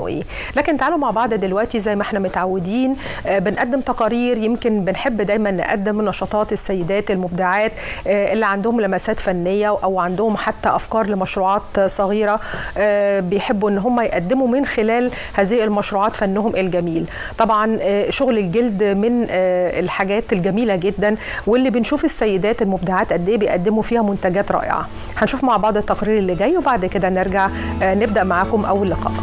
منه ايه لكن تعالوا مع بعض دلوقتي زي ما احنا متعودين بنقدم تقارير يمكن بنحب دايما نقدم نشاطات السيدات المبدعات اللي عندهم لمسات فنيه او عندهم حتى افكار لمشروعات صغيره بيحبوا ان هم يقدموا من خلال هذه المشروعات فنهم الجميل طبعا شغل الجلد من الحاجات الجميله جدا واللي بنشوف السيدات المبدعات قد ايه بيقدموا فيها منتجات رائعه هنشوف مع بعض التقرير اللي جاي وبعد كده نرجع نبدا معاكم اول لقاء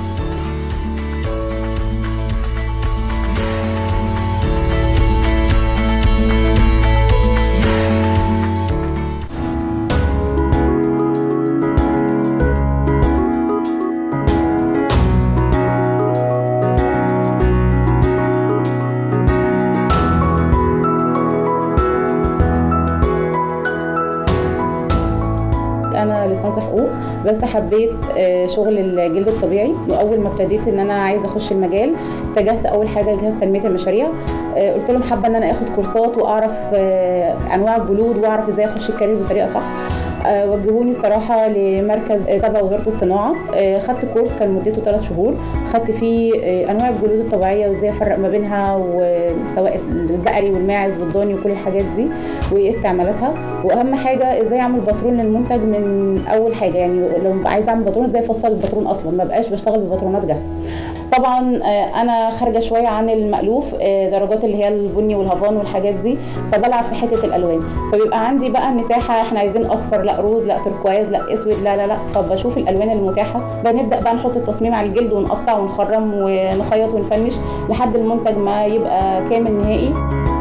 بس حبيت شغل الجلد الطبيعي واول ما ابتديت ان انا عايزه اخش المجال اتجهت اول حاجه لجهاز تنميه المشاريع قلت لهم حابه ان انا اخد كورسات واعرف انواع الجلود واعرف ازاي اخش الكارير بطريقه صح وجهوني الصراحه لمركز تبع وزاره الصناعه خدت كورس كان مدته ثلاث شهور خدت فيه انواع الجلود الطبيعيه وازاي افرق ما بينها وسواء البقري والماعز والضاني وكل الحاجات دي وايه استعمالاتها واهم حاجه ازاي اعمل باترون للمنتج من اول حاجه يعني لو عايزه اعمل باترون ازاي افصل الباترون اصلا ما بقاش بشتغل بباترونات جاهزه طبعا انا خارجه شويه عن المالوف درجات اللي هي البني والهافان والحاجات دي فبلعب في حته الالوان فبيبقى عندي بقى مساحه احنا عايزين اصفر لا روز لا تركواز لا اسود لا لا لا فبشوف الالوان المتاحه بنبدا بقى نحط التصميم على الجلد ونقطع ونخرم ونخيط ونفنش لحد المنتج ما يبقى كامل نهائي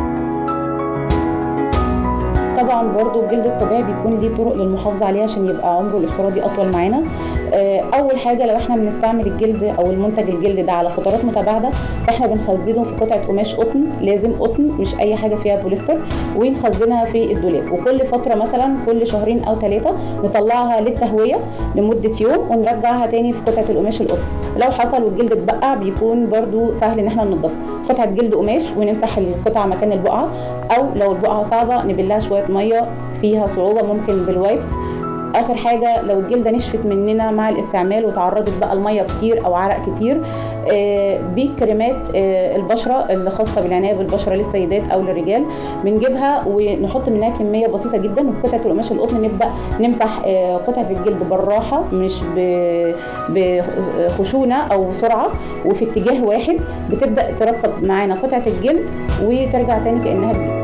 طبعا برضو الجلد الطبيعي بيكون ليه طرق للمحافظه عليه عشان يبقى عمره الافتراضي اطول معانا اول حاجه لو احنا بنستعمل الجلد او المنتج الجلد ده على فترات متباعده فاحنا بنخزنه في قطعه قماش قطن لازم قطن مش اي حاجه فيها بوليستر ونخزنها في الدولاب وكل فتره مثلا كل شهرين او ثلاثه نطلعها للتهويه لمده يوم ونرجعها تاني في قطعه القماش القطن لو حصل والجلد اتبقع بيكون برضو سهل ان احنا ننضفه قطعه جلد قماش ونمسح القطعه مكان البقعه او لو البقعه صعبه نبلها شويه ميه فيها صعوبه ممكن بالوايبس اخر حاجه لو الجلده نشفت مننا مع الاستعمال وتعرضت بقى الميه كتير او عرق كتير آه بكريمات آه البشره اللي خاصه بالعنايه بالبشره للسيدات او للرجال بنجيبها ونحط منها كميه بسيطه جدا وفي قطعه القماش القطن نبدا نمسح آه قطعه الجلد بالراحه مش بخشونه او سرعه وفي اتجاه واحد بتبدا ترطب معانا قطعه الجلد وترجع تاني كانها جديده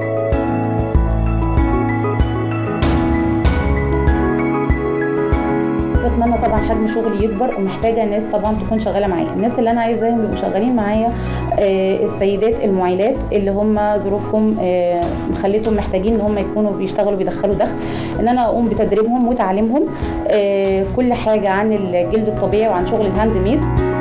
بتمنى طبعا حجم شغلي يكبر ومحتاجه ناس طبعا تكون شغاله معايا الناس اللي انا عايزاهم يبقوا شغالين معايا آه السيدات المعيلات اللي هم ظروفهم آه مخليتهم محتاجين ان هم يكونوا بيشتغلوا بيدخلوا دخل ان انا اقوم بتدريبهم وتعليمهم آه كل حاجه عن الجلد الطبيعي وعن شغل الهاند ميد